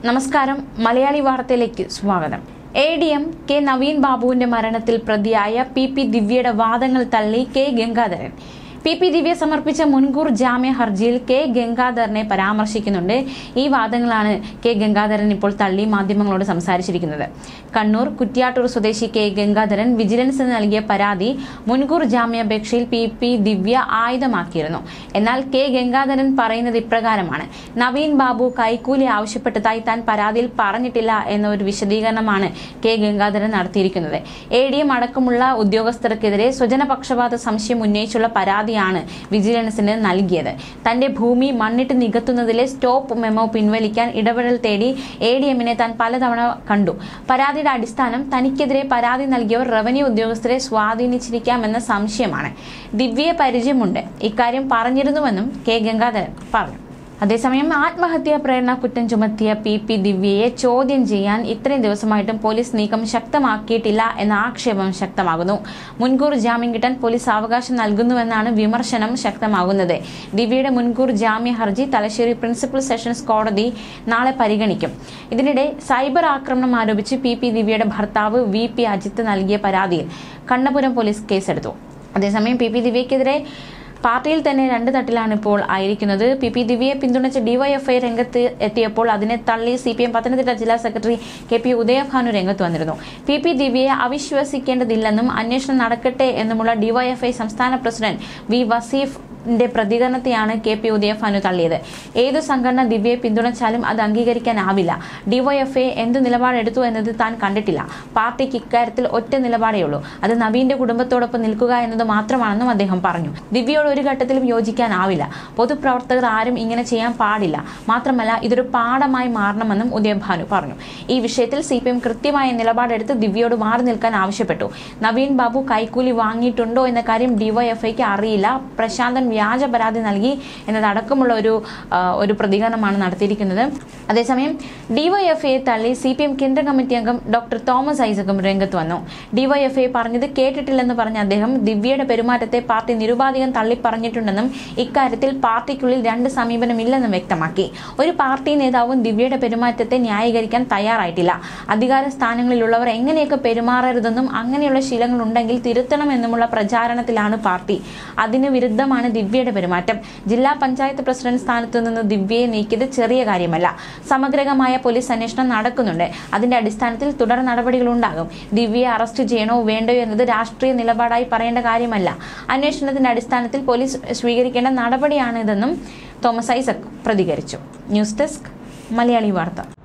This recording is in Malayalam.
നമസ്കാരം മലയാളി വാർത്തയിലേക്ക് സ്വാഗതം A D M K Naveen ബാബുവിന്റെ മരണത്തിൽ പ്രതിയായ പി പി ദിവ്യയുടെ വാദങ്ങൾ തള്ളി K Gangadharan P P Divya സമർപ്പിച്ച മുൻകൂർ ജാമ്യ ഹർജിയിൽ കെ ഗംഗാധരനെ പരാമർശിക്കുന്നുണ്ട് ഈ വാദങ്ങളാണ് കെ ഗംഗാധരൻ ഇപ്പോൾ തള്ളി മാധ്യമങ്ങളോട് സംസാരിച്ചിരിക്കുന്നത് കണ്ണൂർ കുറ്റ്യാട്ടൂർ സ്വദേശി കെ ഗംഗാധരൻ വിജിലൻസിന് നൽകിയ പരാതി മുൻകൂർ ജാമ്യാപേക്ഷയിൽ പി പി ദിവ്യ ആയുധമാക്കിയിരുന്നു എന്നാൽ കെ ഗംഗാധരൻ പറയുന്നത് ഇപ്രകാരമാണ് നവീൻ ബാബു കൈക്കൂലി ആവശ്യപ്പെട്ടതായി താൻ പരാതിയിൽ പറഞ്ഞിട്ടില്ല എന്ന ഒരു വിശദീകരണമാണ് കെ ഗംഗാധരൻ നടത്തിയിരിക്കുന്നത് എ ഡി എം അടക്കമുള്ള ഉദ്യോഗസ്ഥർക്കെതിരെ സ്വജനപക്ഷപാത സംശയം ഉന്നയിച്ചുള്ള പരാതിയാണ് വിജിലൻസിന് നൽകിയത് തന്റെ ഭൂമി മണ്ണിട്ട് നികത്തുന്നതിലെ സ്റ്റോപ്പ് മെമ്മോ പിൻവലിക്കാൻ ഇടപെടൽ തേടി എ ഡി എമ്മിനെ താൻ പലതവണ കണ്ടു പരാതിയുടെ അടിസ്ഥാനം തനിക്കെതിരെ പരാതി നൽകിയവർ റവന്യൂ ഉദ്യോഗസ്ഥരെ സ്വാധീനിച്ചിരിക്കാമെന്ന സംശയമാണ് ദിവ്യയെ പരിചയമുണ്ട് ഇക്കാര്യം പറഞ്ഞിരുന്നുവെന്നും കെ ഗംഗാധരൻ പറഞ്ഞു അതേസമയം ആത്മഹത്യാ പ്രേരണ കുറ്റം ചുമത്തിയ പി പി ദിവ്യയെ ചോദ്യം ചെയ്യാൻ ഇത്രയും ദിവസമായിട്ടും പോലീസ് നീക്കം ശക്തമാക്കിയിട്ടില്ല എന്ന ആക്ഷേപം ശക്തമാകുന്നു മുൻകൂർ ജാമ്യം കിട്ടാൻ പോലീസ് അവകാശം നൽകുന്നുവെന്നാണ് വിമർശനം ശക്തമാകുന്നത് ദിവ്യയുടെ മുൻകൂർ ജാമ്യ ഹർജി തലശ്ശേരി പ്രിൻസിപ്പൽ സെഷൻസ് കോടതി നാളെ പരിഗണിക്കും ഇതിനിടെ സൈബർ ആക്രമണം ആരോപിച്ച് പി പി ദിവ്യയുടെ ഭർത്താവ് വി പി അജിത്ത് നൽകിയ പരാതിയിൽ കണ്ണപുരം പോലീസ് കേസെടുത്തു അതേസമയം പി പി ദിവ്യക്കെതിരെ പാർട്ടിയിൽ തന്നെ രണ്ട് തട്ടിലാണ് ഇപ്പോൾ ആയിരിക്കുന്നത് പി പി ദിവ്യയെ പിന്തുണച്ച് ഡിവൈഎഫ്ഐ രംഗത്ത് എത്തിയപ്പോൾ അതിനെ തള്ളി സി പി എം പത്തനംതിട്ട ജില്ലാ സെക്രട്ടറി കെ പി ഉദയഭാനു രംഗത്ത് വന്നിരുന്നു പി പി ദിവ്യയെ അവിശ്വസിക്കേണ്ടതില്ലെന്നും അന്വേഷണം നടക്കട്ടെ എന്നുമുള്ള ഡിവൈഎഫ്ഐ സംസ്ഥാന പ്രസിഡന്റ് വി വസീഫ് ന്റെ പ്രതികരണത്തെയാണ് കെ പി ഉദയഭാനു തള്ളിയത് ഏതു സംഘടന ദിവ്യയെ പിന്തുണച്ചാലും അത് അംഗീകരിക്കാനാവില്ല ഡിവൈഎഫ്ഐ എന്ത് നിലപാടെടുത്തു എന്നത് താൻ കണ്ടിട്ടില്ല പാർട്ടിക്ക് ഇക്കാര്യത്തിൽ ഒറ്റ നിലപാടേ ഉള്ളൂ അത് നവീന്റെ കുടുംബത്തോടൊപ്പം നിൽക്കുക എന്നത് മാത്രമാണെന്നും അദ്ദേഹം പറഞ്ഞു ദിവ്യയോട് ഒരു ഘട്ടത്തിലും യോജിക്കാനാവില്ല പൊതുപ്രവർത്തകർ ആരും ഇങ്ങനെ ചെയ്യാൻ പാടില്ല മാത്രമല്ല ഇതൊരു പാഠമായി മാറണമെന്നും ഉദയഭാനു പറഞ്ഞു ഈ വിഷയത്തിൽ സി പി എം കൃത്യമായ നിലപാടെടുത്ത് ദിവ്യയോട് മാറി നിൽക്കാൻ ആവശ്യപ്പെട്ടു നവീൻ ബാബു കൈക്കൂലി വാങ്ങിയിട്ടുണ്ടോ എന്ന കാര്യം ഡിവൈഎഫ്ഐക്ക് അറിയില്ല പ്രശാന്തൻ വ്യാജ പരാതി നൽകി എന്നതടക്കമുള്ള ഒരു ആ, ഒരു പ്രതികരണമാണ് നടത്തിയിരിക്കുന്നത് അതേസമയം ഡിവൈഎഫ്ഐയെ തള്ളി സി പി എം കേന്ദ്ര കമ്മിറ്റി അംഗം ഡോക്ടർ തോമസ് ഐസക്കും രംഗത്ത് വന്നു ഡിവൈഎഫ്ഐ പറഞ്ഞത് കേട്ടിട്ടില്ലെന്ന് പറഞ്ഞ അദ്ദേഹം ദിവ്യയുടെ പെരുമാറ്റത്തെ പാർട്ടി നിരുപാധികം തള്ളി പറഞ്ഞിട്ടുണ്ടെന്നും ഇക്കാര്യത്തിൽ പാർട്ടിക്കുള്ളിൽ രണ്ട് സമീപനമില്ലെന്നും വ്യക്തമാക്കി ഒരു പാർട്ടി നേതാവും ദിവ്യയുടെ പെരുമാറ്റത്തെ ന്യായീകരിക്കാൻ തയ്യാറായിട്ടില്ല അധികാര സ്ഥാനങ്ങളിലുള്ളവർ എങ്ങനെയൊക്കെ പെരുമാറരുതെന്നും അങ്ങനെയുള്ള ശീലങ്ങൾ ഉണ്ടെങ്കിൽ തിരുത്തണമെന്നുമുള്ള പ്രചാരണത്തിലാണ് പാർട്ടി അതിന് വിരുദ്ധമാണ് ദിവ്യയുടെ പെരുമാറ്റം ജില്ലാ പഞ്ചായത്ത് പ്രസിഡന്റ് സ്ഥാനത്തു നിന്ന് ദിവ്യയെ നീക്കിയത് ചെറിയ കാര്യമല്ല സമഗ്രമായ പോലീസ് അന്വേഷണം നടക്കുന്നുണ്ട് അതിന്റെ അടിസ്ഥാനത്തിൽ തുടർ നടപടികൾ ഉണ്ടാകും ദിവ്യയെ അറസ്റ്റ് ചെയ്യണോ വേണ്ടയോ എന്നത് രാഷ്ട്രീയ നിലപാടായി പറയേണ്ട കാര്യമല്ല അന്വേഷണത്തിന്റെ അടിസ്ഥാനത്തിൽ പോലീസ് സ്വീകരിക്കേണ്ട നടപടിയാണിതെന്നും തോമസ് ഐസക് പ്രതികരിച്ചു ന്യൂസ് ഡെസ്ക് മലയാളി വാർത്ത